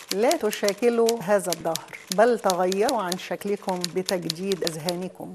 لا تشاكلوا هذا الدهر بل تغيروا عن شكلكم بتجديد اذهانكم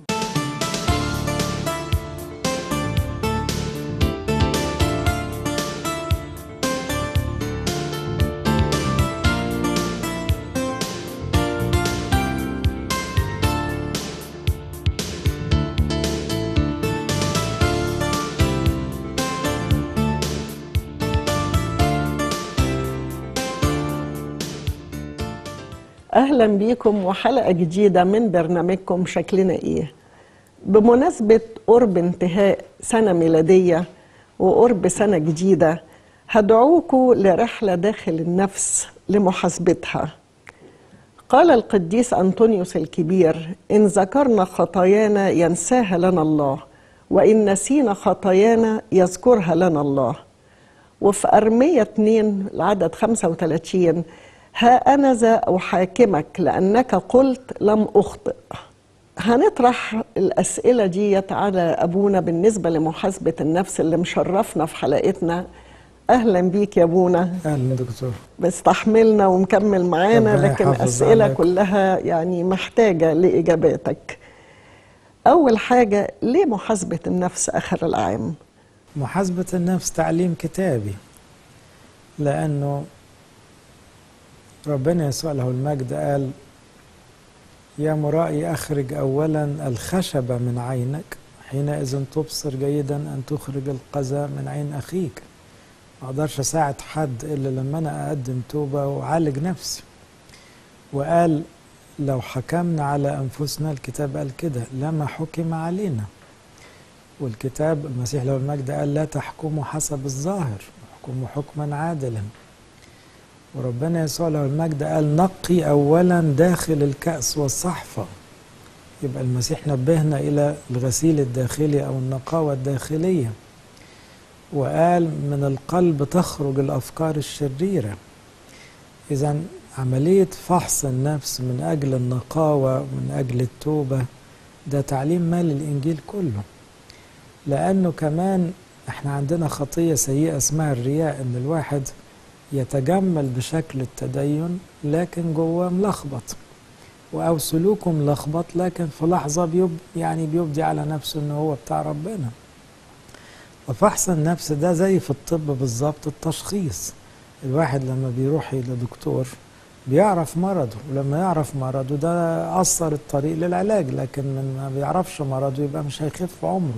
اهلا بيكم وحلقه جديده من برنامجكم شكلنا ايه بمناسبه قرب انتهاء سنه ميلاديه وقرب سنه جديده هدعوكم لرحله داخل النفس لمحاسبتها قال القديس انطونيوس الكبير ان ذكرنا خطايانا ينساها لنا الله وان نسينا خطايانا يذكرها لنا الله وفي أرمية 2 العدد 35 ها أنا ذا أحاكمك لأنك قلت لم أخطئ هنطرح الأسئلة دي على أبونا بالنسبة لمحاسبة النفس اللي مشرفنا في حلقتنا أهلا بيك يا أبونا اهلا دكتور بستحملنا ومكمل معانا ربنا لكن يحافظ أسئلة عليك. كلها يعني محتاجة لإجاباتك أول حاجة ليه محاسبة النفس آخر العام؟ محاسبة النفس تعليم كتابي لأنه ربنا يسوع له المجد قال يا مرائي أخرج أولا الخشبة من عينك حينئذ تبصر جيدا أن تخرج القذى من عين أخيك ما أقدرش أساعد حد إلا لما أنا أقدم توبة وأعالج نفسي وقال لو حكمنا على أنفسنا الكتاب قال كده لما حكم علينا والكتاب المسيح له المجد قال لا تحكموا حسب الظاهر احكموا حكما عادلا وربنا يسوع له المجد قال نقي اولا داخل الكأس والصحفة يبقى المسيح نبهنا الى الغسيل الداخلي او النقاوة الداخلية وقال من القلب تخرج الافكار الشريرة اذا عملية فحص النفس من اجل النقاوة ومن اجل التوبة ده تعليم مال الانجيل كله لأنه كمان احنا عندنا خطية سيئة اسمها الرياء ان الواحد يتجمل بشكل التدين لكن جواه ملخبط أو سلوكه ملخبط لكن في لحظة بيب يعني بيبدي على نفسه ان هو بتاع ربنا وفحص النفس ده زي في الطب بالظبط التشخيص الواحد لما بيروح لدكتور بيعرف مرضه ولما يعرف مرضه ده أثر الطريق للعلاج لكن من ما بيعرفش مرضه يبقى مش هيخف عمره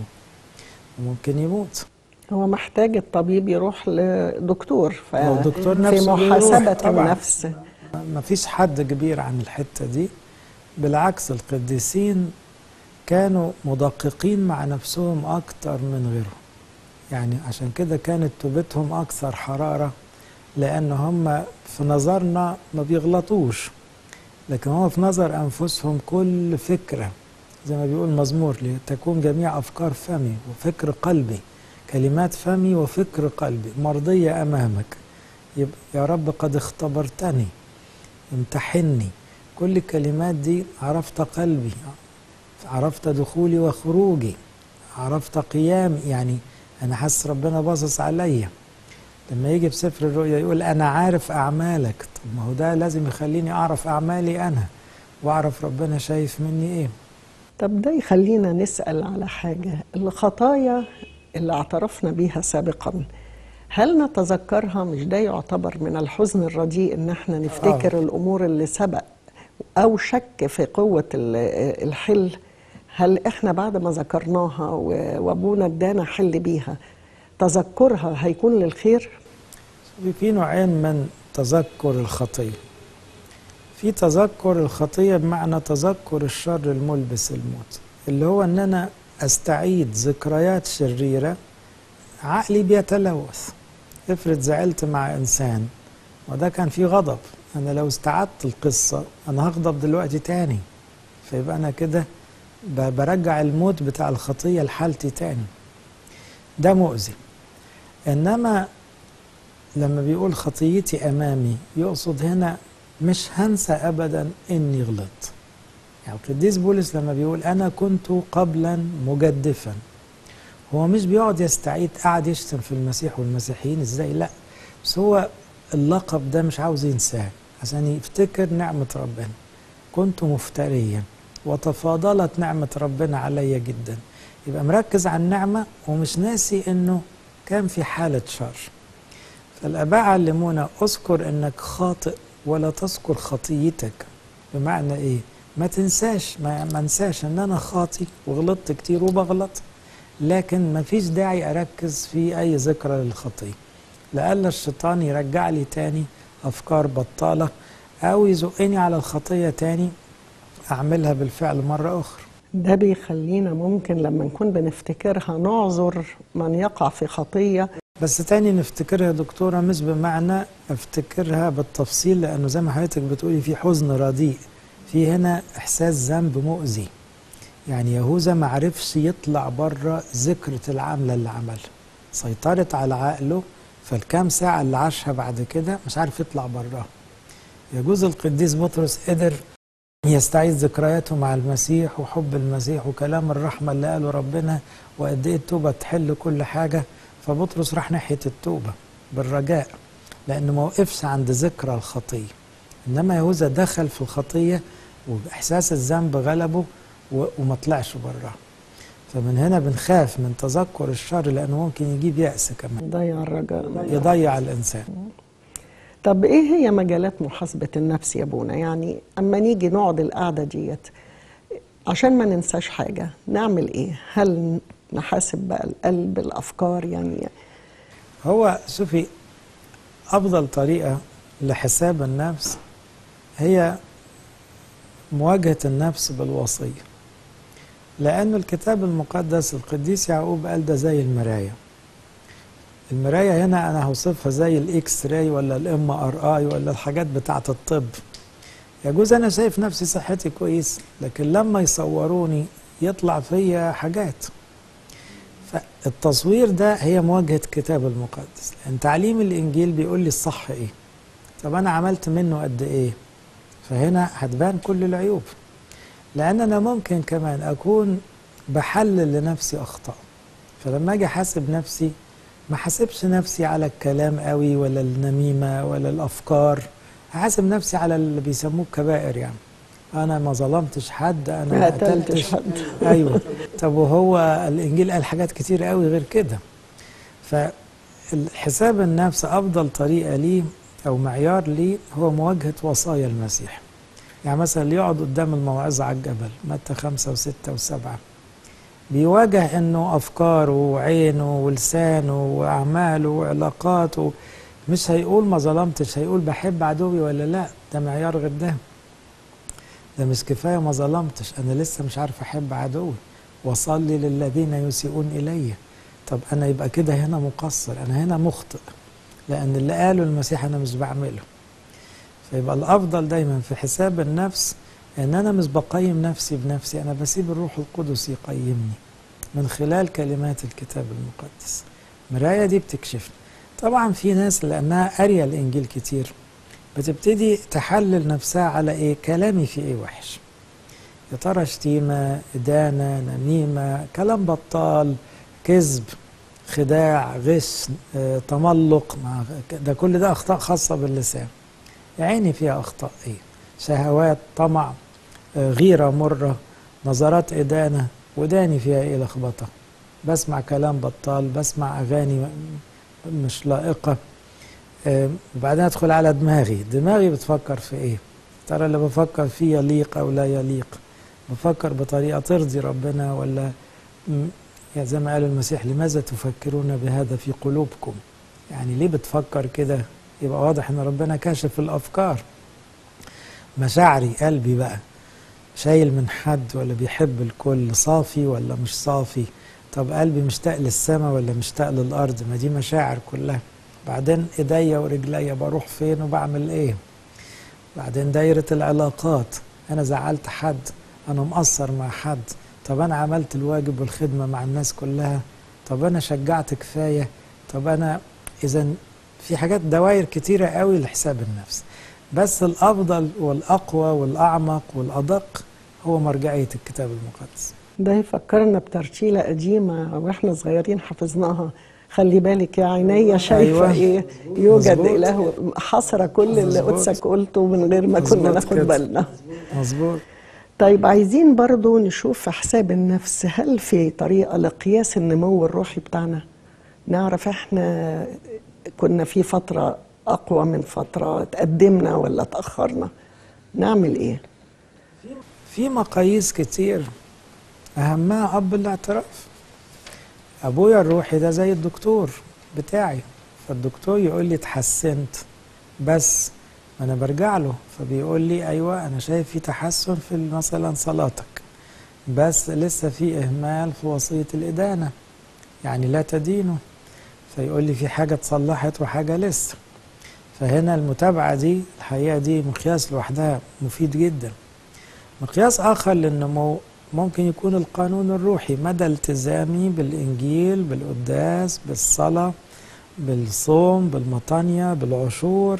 وممكن يموت هو محتاج الطبيب يروح لدكتور ف... لو الدكتور في نفسه بيروح محاسبة طبعاً. النفس ما فيش حد كبير عن الحتة دي بالعكس القديسين كانوا مدققين مع نفسهم أكتر من غيرهم يعني عشان كده كانت توبتهم أكثر حرارة لأن هم في نظرنا ما بيغلطوش لكن هو في نظر أنفسهم كل فكرة زي ما بيقول مزمور لتكون جميع أفكار فمي وفكر قلبي كلمات فمي وفكر قلبي مرضية أمامك يبقى يا رب قد اختبرتني امتحني كل الكلمات دي عرفت قلبي عرفت دخولي وخروجي عرفت قيامي يعني انا حاسس ربنا باصص عليا لما يجي في سفر الرؤيا يقول انا عارف اعمالك طب ما هو ده لازم يخليني اعرف اعمالي انا واعرف ربنا شايف مني ايه طب ده يخلينا نسأل على حاجة الخطايا اللي اعترفنا بيها سابقا هل نتذكرها مش ده يعتبر من الحزن الرديء ان احنا نفتكر آه. الامور اللي سبق او شك في قوة ال- الحل هل احنا بعد ما ذكرناها و- وابونا ادانا حل بيها تذكرها هيكون للخير في نوعين من تذكر الخطية في تذكر الخطية بمعنى تذكر الشر الملبس الموت اللي هو ان انا استعيد ذكريات شريرة عقلي بيتلوث افرض زعلت مع انسان وده كان فيه غضب انا لو استعدت القصة انا هغضب دلوقتي تاني فيبقى انا كده ب- برجع الموت بتاع الخطية لحالتي تاني ده مؤذي انما لما بيقول خطيتي امامي يقصد هنا مش هنسى ابدا اني غلطت يعني القديس بولس لما بيقول انا كنت قبلا مجدفا هو مش بيقعد يستعيد قاعد يشتم في المسيح والمسيحيين ازاي لا بس هو اللقب ده مش عاوز ينساه عشان يفتكر نعمة ربنا كنت مفتريا وتفاضلت نعمة ربنا عليا جدا يبقى مركز على النعمة ومش ناسي انه كان في حالة شر فالآباء علمونا اذكر انك خاطئ ولا تذكر خطيتك بمعنى ايه ما تنساش ما, ما انساش ان انا خاطي وغلطت كتير وبغلط لكن ما فيش داعي اركز في اي ذكرى للخطيه لألا الشيطان يرجع لي تاني افكار بطاله او يزقني على الخطيه تاني اعملها بالفعل مره اخرى ده بيخلينا ممكن لما نكون بنفتكرها نعذر من يقع في خطية بس تاني نفتكرها يا دكتورة مش بمعنى افتكرها بالتفصيل لأنه زي ما حضرتك بتقولي في حزن رديء في هنا إحساس ذنب مؤذي يعني يهوذا ما عرفش يطلع بره ذكرة العملة اللي عملها سيطرت على عقله فالكام ساعة اللي عاشها بعد كده مش عارف يطلع براها يجوز القديس بطرس قدر يستعيد ذكرياته مع المسيح وحب المسيح وكلام الرحمة اللي قاله ربنا وقد ايه التوبة تحل كل حاجة فبطرس راح ناحية التوبة بالرجاء لأنه ما وقفش عند ذكرى الخطية إنما يهوذا دخل في الخطية وإحساس الذنب غلبه وما طلعش براها فمن هنا بنخاف من تذكر الشر لأنه ممكن يجيب يأس كمان يضيع الرجاء يضيع الإنسان طب ايه هي مجالات محاسبة النفس يا ابونا يعني اما نيجي نقعد القعدة ديت عشان ما ننساش حاجة نعمل ايه هل نحاسب بقى القلب الافكار يعني هو شوفي أفضل طريقة لحساب النفس هي مواجهة النفس بالوصية لأن الكتاب المقدس القديس يعقوب قال ده زي المراية المراية هنا أنا هوصفها زي الإكس راي ولا الإم آر آي ولا الحاجات بتاعة الطب يجوز أنا شايف نفسي صحتي كويس لكن لما يصوروني يطلع فيا حاجات فالتصوير ده هي مواجهة الكتاب المقدس لأن تعليم الإنجيل بيقول لي الصح إيه طب أنا عملت منه قد إيه فهنا هتبان كل العيوب لأن أنا ممكن كمان أكون بحلل لنفسي أخطاء فلما أجي أحاسب نفسي ما حاسبش نفسي على الكلام قوي ولا النميمة ولا الأفكار هحاسب نفسي على اللي بيسموه كبائر يعني أنا ما ظلمتش حد أنا ما ما قتلتش قتلتش حد. أيوه طب وهو الإنجيل قال حاجات كتير قوي غير كده فالحساب النفس أفضل طريقة ليه أو معيار ليه هو مواجهة وصايا المسيح يعني مثلا اللي يقعد قدام الموعظة على الجبل متى خمسة وستة وسبعة بيواجه انه افكاره وعينه ولسانه واعماله وعلاقاته مش هيقول ما ظلمتش هيقول بحب عدوي ولا لا ده معيار غير ده ده مش كفايه ما ظلمتش انا لسه مش عارف احب عدوي وصلي للذين يسيئون الي طب انا يبقى كده هنا مقصر انا هنا مخطئ لان اللي قاله المسيح انا مش بعمله فيبقى الافضل دايما في حساب النفس ان انا مش بقيم نفسي بنفسي انا بسيب الروح القدس يقيمني من خلال كلمات الكتاب المقدس المرايه دي بتكشفني طبعا في ناس لانها قاريه الانجيل كتير بتبتدي تحلل نفسها على ايه كلامي في ايه وحش يا ترى شتيمه ادانه نميمه كلام بطال كذب خداع غش آه، تملق مع ده كل ده اخطاء خاصه باللسان يا عيني فيها اخطاء ايه شهوات طمع آه، غيرة مرة نظرات إدانة وداني فيها إيه لخبطة بسمع كلام بطال بسمع أغاني م- مش لائقة آه، وبعدين أدخل على دماغي دماغي بتفكر في إيه ترى اللي بفكر فيه يليق أو لا يليق بفكر بطريقة ترضي ربنا ولا م- يعني زي ما قال المسيح لماذا تفكرون بهذا في قلوبكم يعني ليه بتفكر كده يبقى واضح ان ربنا كاشف الافكار مشاعري قلبي بقى شايل من حد ولا بيحب الكل صافي ولا مش صافي طب قلبي مشتاق للسماء ولا مشتاق للأرض ما دي مشاعر كلها بعدين ايديا ورجليا بروح فين وبعمل ايه بعدين دايرة العلاقات انا زعلت حد انا مقصر مع حد طب انا عملت الواجب والخدمة مع الناس كلها طب انا شجعت كفاية طب انا اذا في حاجات دوائر كتيرة قوي لحساب النفس بس الأفضل والأقوى والأعمق والأدق هو مرجعية الكتاب المقدس ده يفكرنا بترتيلة قديمة واحنا صغيرين حفظناها خلي بالك يا عيني شايفة أيوة. إيه يوجد مظبوط. إله حصر كل اللي مظبوط. قدسك قلته من غير ما كنا مظبوط ناخد كده. بالنا مظبوط طيب عايزين برضو نشوف في حساب النفس هل في طريقة لقياس النمو الروحي بتاعنا نعرف احنا كنا في فترة أقوى من فترة تقدمنا ولا تأخرنا نعمل ايه في مقاييس كتير أهمها أب الاعتراف أبويا الروحي ده زي الدكتور بتاعي فالدكتور يقول لي اتحسنت بس ما أنا برجع له فبيقول لي أيوة أنا شايف في تحسن في مثلا صلاتك بس لسه في إهمال في وصية الإدانة يعني لا تدينه فيقول لي في حاجة اتصلحت وحاجة لسه فهنا المتابعة دي الحقيقة دي مقياس لوحدها مفيد جدا مقياس آخر للنمو ممكن يكون القانون الروحي مدى التزامي بالإنجيل بالقداس بالصلاة بالصوم بالمطانية بالعشور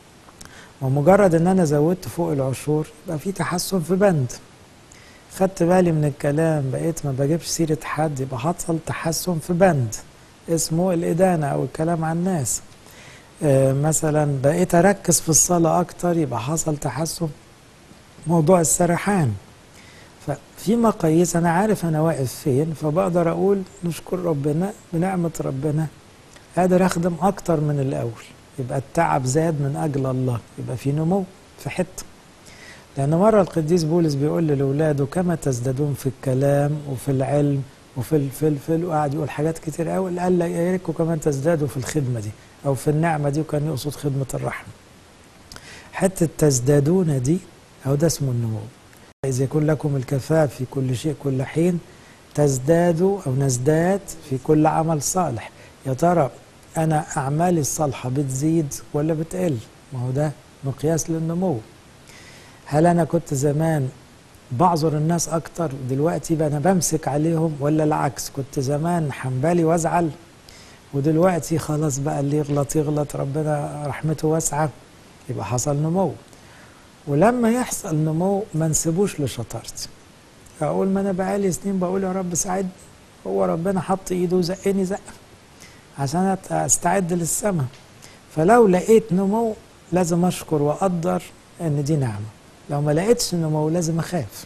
ومجرد ان انا زودت فوق العشور يبقى في تحسن في بند خدت بالي من الكلام بقيت ما بجيبش سيرة حد يبقى حصل تحسن في بند اسمه الإدانة أو الكلام عن الناس آه مثلا بقيت أركز في الصلاة أكتر يبقى حصل تحسن موضوع السرحان ففي مقاييس أنا عارف أنا واقف فين فبقدر أقول نشكر ربنا بنعمة ربنا قادر أخدم أكتر من الأول يبقى التعب زاد من أجل الله يبقى في نمو في حتة لأن مرة القديس بولس بيقول لأولاده كما تزدادون في الكلام وفي العلم وفي الفلفل وقعد يقول حاجات كتير قوي قال لا يا ريتكم كمان تزدادوا في الخدمة دي أو في النعمة دي وكان يقصد خدمة الرحمة حتة تزدادون دي أو ده اسمه النمو إذا يكون لكم الكفاف في كل شيء كل حين تزدادوا أو نزداد في كل عمل صالح يا ترى أنا أعمالي الصالحة بتزيد ولا بتقل ما هو ده مقياس للنمو هل أنا كنت زمان بعذر الناس أكتر دلوقتي بقى أنا بمسك عليهم ولا العكس كنت زمان حنبالي وازعل ودلوقتي خلاص بقى اللي يغلط يغلط ربنا رحمته واسعة يبقى حصل نمو ولما يحصل نمو ما نسيبوش لشطارتي اقول ما انا بقالي سنين بقول يا رب ساعدني هو ربنا حط ايده وزقني زقه عشان استعد للسماء فلو لقيت نمو لازم اشكر واقدر ان دي نعمه لو ما لقيتش نمو لازم اخاف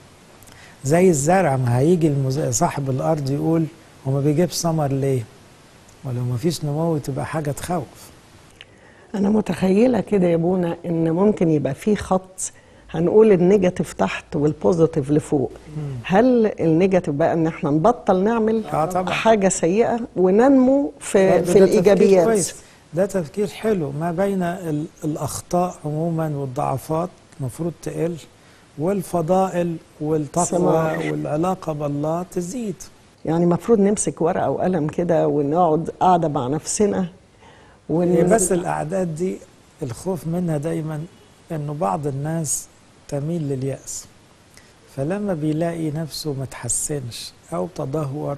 زي الزرع ما هيجي المز... صاحب الارض يقول هو ما بيجيبش ثمر ليه ولو ما فيش نمو تبقى حاجه تخوف أنا متخيلة كده يا بونا إن ممكن يبقى في خط هنقول النيجاتيف تحت والبوزيتيف لفوق هل النيجاتيف بقى ان احنا نبطل نعمل آه طبعا. حاجه سيئه وننمو في برضه في ده تفكير الايجابيات كويس. ده تفكير حلو ما بين ال- الاخطاء عموما والضعفات المفروض تقل والفضائل والتقوى صلاح. والعلاقه بالله تزيد يعني المفروض نمسك ورقه وقلم كده ونقعد قاعده مع نفسنا ون... هي بس الاعداد دي الخوف منها دايما انه بعض الناس تميل للياس فلما بيلاقي نفسه ما تحسنش او تدهور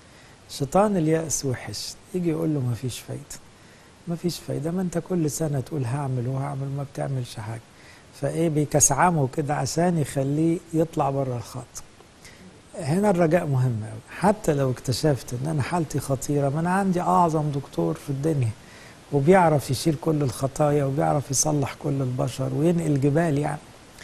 شيطان الياس وحش يجي يقول له ما فيش فايده ما فيش فايده ما انت كل سنه تقول هعمل وهعمل ما بتعملش حاجه فايه بيكسعمه كده عشان يخليه يطلع بره الخط هنا الرجاء مهم قوي حتى لو اكتشفت ان انا حالتي خطيره ما انا عندي اعظم دكتور في الدنيا وبيعرف يشيل كل الخطايا وبيعرف يصلح كل البشر وينقل جبال يعني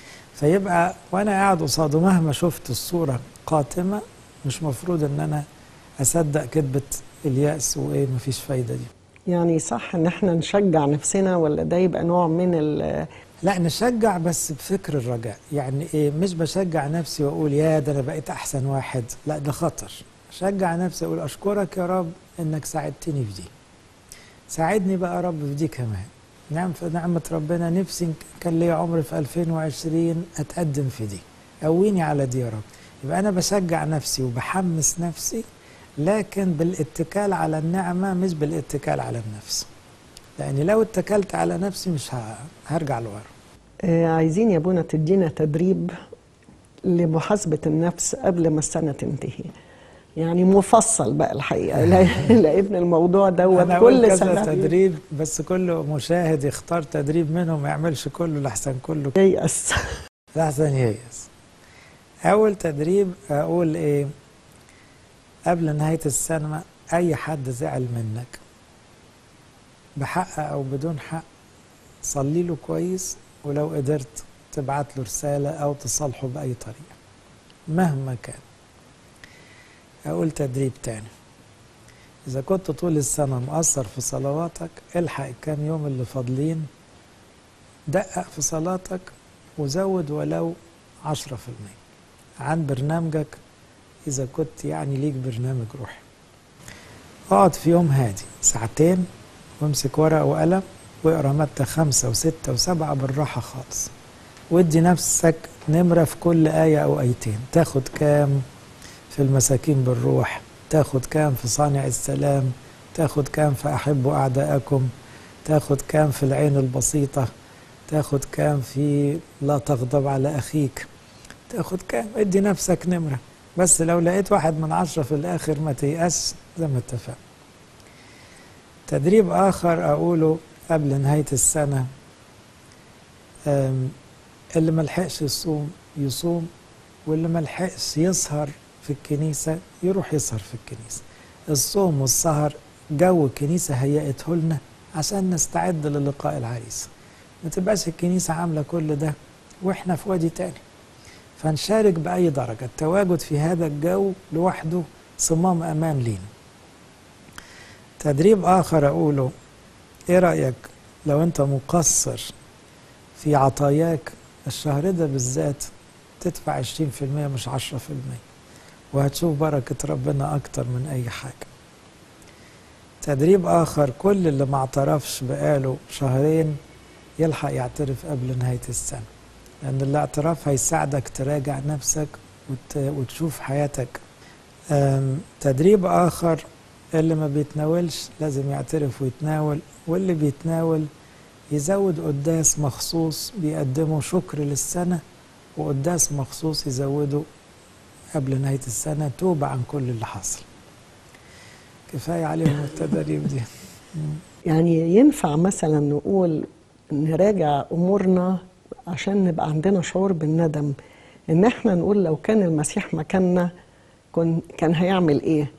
فيبقى وانا قاعد قصاده مهما شفت الصوره قاتمه مش مفروض ان انا اصدق كذبه الياس وايه مفيش فايده دي يعني صح ان احنا نشجع نفسنا ولا ده يبقى نوع من ال لا نشجع بس بفكر الرجاء يعني ايه مش بشجع نفسي واقول يا ده انا بقيت احسن واحد لا ده خطر اشجع نفسي اقول اشكرك يا رب انك ساعدتني في دي ساعدني بقى يا رب في دي كمان نعم في نعمة ربنا نفسي كان لي عمر في 2020 اتقدم في دي قويني على دي يا رب يبقى انا بشجع نفسي وبحمس نفسي لكن بالاتكال على النعمة مش بالاتكال على النفس لأن لو اتكلت على نفسي مش ه- هرجع لورا آه، عايزين يا بونا تدينا تدريب لمحاسبة النفس قبل ما السنة تنتهي يعني مفصل بقى الحقيقة لا- لأن الموضوع دوت أنا أقول كل كذا سنة تدريب بس كل مشاهد يختار تدريب منهم ما يعملش كله لحسن كله ييأس لحسن ييأس أول تدريب أقول إيه قبل نهاية السنة أي حد زعل منك بحق أو بدون حق صلي له كويس ولو قدرت تبعت له رسالة أو تصالحه بأي طريقة مهما كان أقول تدريب تاني إذا كنت طول السنة مقصر في صلواتك الحق الكام يوم اللي فاضلين دقق في صلاتك وزود ولو عشرة في المية عن برنامجك إذا كنت يعني ليك برنامج روحي اقعد في يوم هادي ساعتين وامسك ورقة وقلم واقرا متى خمسة وستة وسبعة بالراحة خالص وادي نفسك نمرة في كل آية أو آيتين تاخد كام في المساكين بالروح تاخد كام في صانع السلام تاخد كام في أحبوا أعداءكم تاخد كام في العين البسيطة تاخد كام في لا تغضب على أخيك تاخد كام ادي نفسك نمرة بس لو لقيت واحد من عشرة في الآخر ما تيأس زي ما اتفقنا تدريب آخر أقوله قبل نهاية السنة اللي ملحقش يصوم يصوم واللي ملحقش يسهر في الكنيسة يروح يسهر في الكنيسة الصوم والسهر جو الكنيسة هيئته لنا عشان نستعد للقاء العريس ما تبقاش الكنيسة عاملة كل ده واحنا في وادي تاني فنشارك بأي درجة التواجد في هذا الجو لوحده صمام أمان لينا تدريب آخر أقوله إيه رأيك لو أنت مقصر في عطاياك الشهر ده بالذات تدفع 20% مش 10% وهتشوف بركة ربنا أكتر من أي حاجة تدريب آخر كل اللي ما اعترفش بقاله شهرين يلحق يعترف قبل نهاية السنة لأن الاعتراف هيساعدك تراجع نفسك وت... وتشوف حياتك تدريب آخر اللي ما بيتناولش لازم يعترف ويتناول واللي بيتناول يزود قداس مخصوص بيقدمه شكر للسنة وقداس مخصوص يزوده قبل نهاية السنة توبة عن كل اللي حصل كفاية عليهم التدريب دي يعني ينفع مثلا نقول نراجع أمورنا عشان نبقى عندنا شعور بالندم إن احنا نقول لو كان المسيح مكاننا كان هيعمل إيه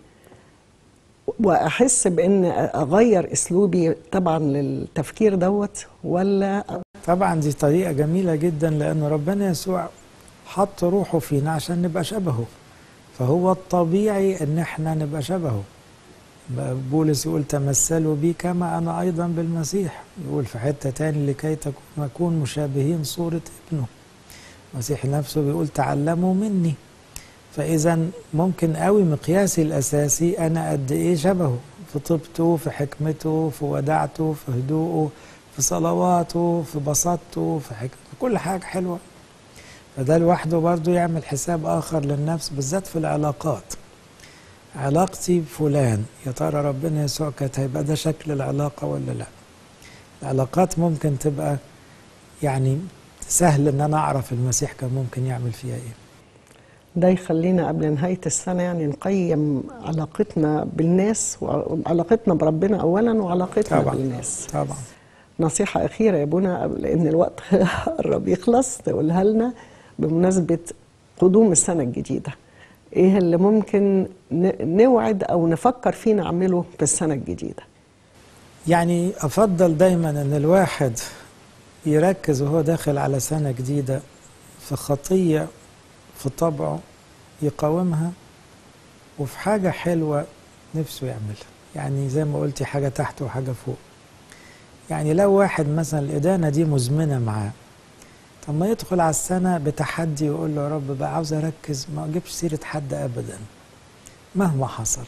واحس بان اغير اسلوبي طبعا للتفكير دوت ولا طبعا دي طريقه جميله جدا لان ربنا يسوع حط روحه فينا عشان نبقى شبهه فهو الطبيعي ان احنا نبقى شبهه بولس يقول تمثلوا بي كما انا ايضا بالمسيح يقول في حته تاني لكي نكون مشابهين صوره ابنه المسيح نفسه بيقول تعلموا مني فاذا ممكن قوي مقياسي الاساسي انا قد ايه شبهه في طيبته في حكمته في ودعته في هدوءه في صلواته في بساطته في حكمته في كل حاجه حلوه فده لوحده برضه يعمل حساب اخر للنفس بالذات في العلاقات علاقتي بفلان يا ترى ربنا يسوع كانت هيبقى ده شكل العلاقه ولا لا العلاقات ممكن تبقى يعني سهل ان انا اعرف المسيح كان ممكن يعمل فيها ايه ده يخلينا قبل نهاية السنة يعني نقيم علاقتنا بالناس وعلاقتنا بربنا أولا وعلاقتنا طبعا بالناس طبعا نصيحة أخيرة يا بونا لأن الوقت قرب يخلص تقولها لنا بمناسبة قدوم السنة الجديدة إيه اللي ممكن نوعد أو نفكر فيه نعمله في السنة الجديدة يعني أفضل دايما أن الواحد يركز وهو داخل على سنة جديدة في خطية في طبعه يقاومها وفي حاجة حلوة نفسه يعملها يعني زي ما قلتي حاجة تحت وحاجة فوق يعني لو واحد مثلا الإدانة دي مزمنة معاه طب ما يدخل على السنة بتحدي ويقول له يا رب بقى عاوز أركز ما أجيبش سيرة حد أبدا مهما حصل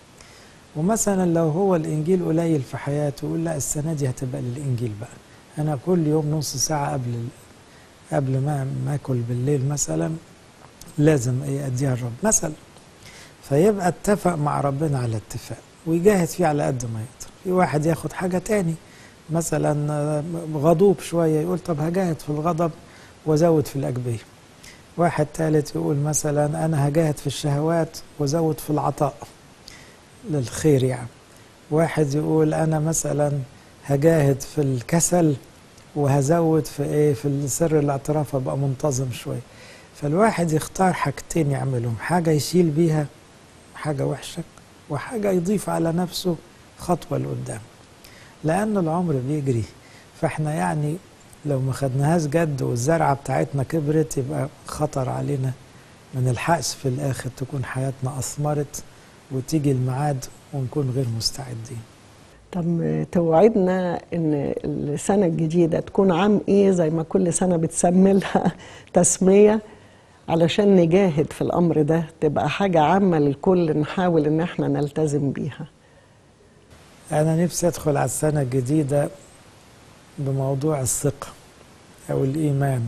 ومثلا لو هو الإنجيل قليل في حياته يقول لا السنة دي هتبقى للإنجيل بقى أنا كل يوم نص ساعة قبل قبل ما ما اكل بالليل مثلا لازم ايه اديها الرب مثلا فيبقى اتفق مع ربنا على اتفاق ويجاهد فيه على قد ما يقدر في واحد ياخد حاجة تاني مثلا غضوب شوية يقول طب هجاهد في الغضب وازود في الأجبية واحد ثالث يقول مثلا أنا هجاهد في الشهوات وازود في العطاء للخير يعني واحد يقول أنا مثلا هجاهد في الكسل وهزود في ايه في سر الاعتراف ابقى منتظم شويه فالواحد يختار حاجتين يعملهم حاجه يشيل بيها حاجه وحشه وحاجة يضيف على نفسه خطوة لقدام لأن العمر بيجري فاحنا يعني لو ما خدناهاش جد والزرعة بتاعتنا كبرت يبقى خطر علينا ما نلحقش في الآخر تكون حياتنا أثمرت وتيجي الميعاد ونكون غير مستعدين طب توعدنا ان السنه الجديده تكون عام ايه زي ما كل سنه بتسمي لها تسميه علشان نجاهد في الامر ده تبقى حاجه عامه للكل نحاول ان احنا نلتزم بيها أنا نفسي أدخل على السنة الجديدة بموضوع الثقة أو الإيمان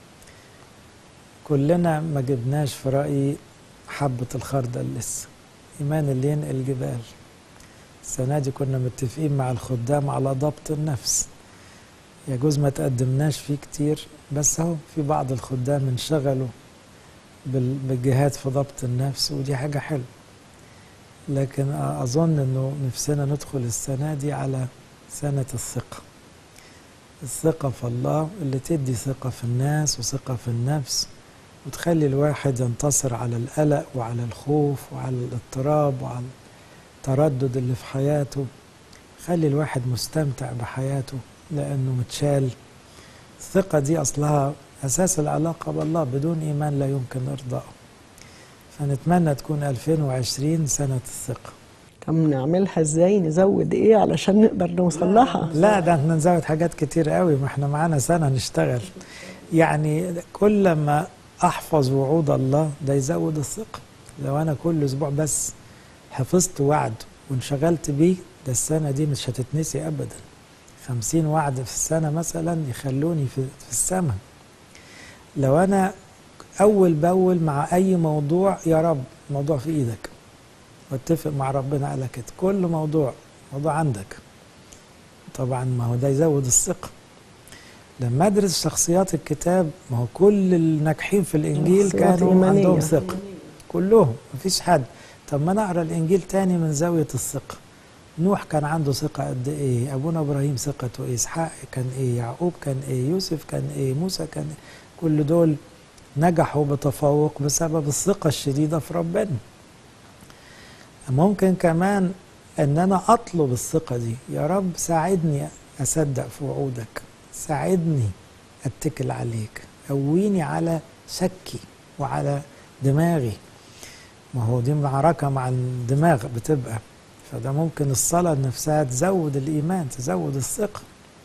كلنا ما جبناش في رأيي حبة الخردل لسه إيمان اللي ينقل جبال السنة دي كنا متفقين مع الخدام على ضبط النفس يجوز ما تقدمناش فيه كتير بس اهو في بعض الخدام انشغلوا بال- بالجهاد في ضبط النفس ودي حاجة حلوة لكن أظن أنه نفسنا ندخل السنة دي على سنة الثقة الثقة في الله اللي تدي ثقة في الناس وثقة في النفس وتخلي الواحد ينتصر على القلق وعلى الخوف وعلى الاضطراب وعلى التردد اللي في حياته خلي الواحد مستمتع بحياته لأنه متشال الثقة دي أصلها أساس العلاقة بالله بدون إيمان لا يمكن إرضائه فنتمنى تكون 2020 سنة الثقة طب نعملها ازاي نزود ايه علشان نقدر نوصل لها لا ده احنا نزود حاجات كتير قوي ما احنا معانا سنة نشتغل يعني كل ما أحفظ وعود الله ده يزود الثقة لو أنا كل أسبوع بس حفظت وعد وانشغلت بيه ده السنة دي مش هتتنسي أبدا خمسين وعد في السنة مثلا يخلوني في, في السماء لو أنا أول بأول مع أي موضوع يا رب موضوع في إيدك واتفق مع ربنا على كده كل موضوع موضوع عندك طبعا ما هو ده يزود الثقة لما أدرس شخصيات الكتاب ما هو كل الناجحين في الإنجيل شخصيات كانوا إيمانية. عندهم ثقة كلهم مفيش حد طب ما نقرا الإنجيل تاني من زاوية الثقة نوح كان عنده ثقة قد إيه أبونا إبراهيم ثقته إيه إسحاق كان إيه يعقوب كان إيه يوسف كان إيه موسى كان إيه كل دول نجحوا بتفوق بسبب الثقة الشديدة في ربنا ممكن كمان ان انا اطلب الثقة دي يا رب ساعدني اصدق في وعودك ساعدني اتكل عليك قويني على شكي وعلى دماغي ما هو دي معركة مع الدماغ بتبقى فده ممكن الصلاة نفسها تزود الإيمان تزود الثقة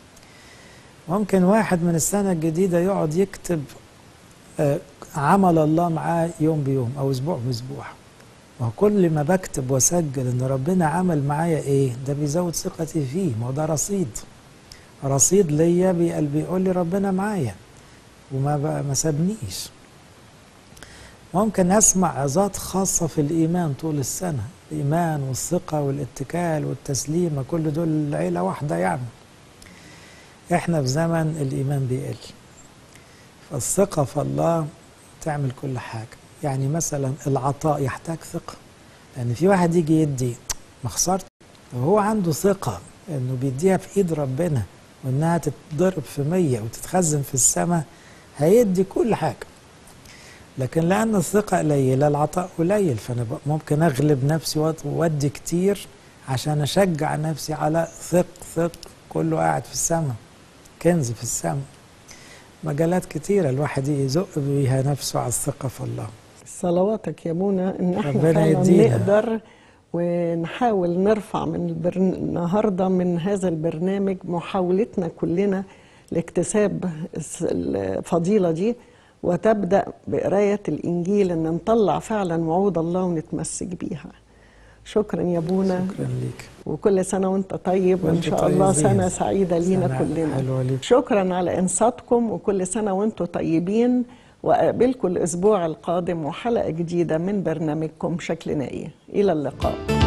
ممكن واحد من السنة الجديدة يقعد يكتب آه، عمل الله معاه يوم بيوم أو أسبوع بأسبوع ما هو كل ما بكتب واسجل ان ربنا عمل معايا ايه ده بيزود ثقتي فيه ما هو ده رصيد رصيد ليا بي- بيقول لي ربنا معايا وما بقى ما سابنيش ممكن اسمع عظات خاصه في الايمان طول السنه الايمان والثقه والاتكال والتسليم كل دول عيله واحده يعني احنا في زمن الايمان بيقل فالثقه في الله تعمل كل حاجه يعني مثلا العطاء يحتاج ثقة لأن في واحد يجي يدي ما خسرت لو هو عنده ثقة إنه بيديها في إيد ربنا وإنها تتضرب في مية وتتخزن في السماء هيدي كل حاجة لكن لأن الثقة قليلة العطاء قليل فأنا ب- ممكن أغلب نفسي وأد- وأدي كتير عشان أشجع نفسي على ثق ثق كله قاعد في السماء كنز في السماء مجالات كتيرة الواحد يزق بيها نفسه على الثقة في الله صلواتك يا منى ان احنا ربنا فعلا يدينا. نقدر ونحاول نرفع من البرن... النهارده من هذا البرنامج محاولتنا كلنا لاكتساب الس- الفضيله دي وتبدا بقرايه الانجيل ان نطلع فعلا وعود الله ونتمسك بيها شكرا يا بونا شكرا ليك وكل سنه وانت طيب وان وانتوا شاء الله طيبين. سنه سعيده لينا سنة كلنا حلوة ليك. شكرا على انصاتكم وكل سنه وانتم طيبين واقابلكم الاسبوع القادم وحلقه جديده من برنامجكم شكلنا ايه الى اللقاء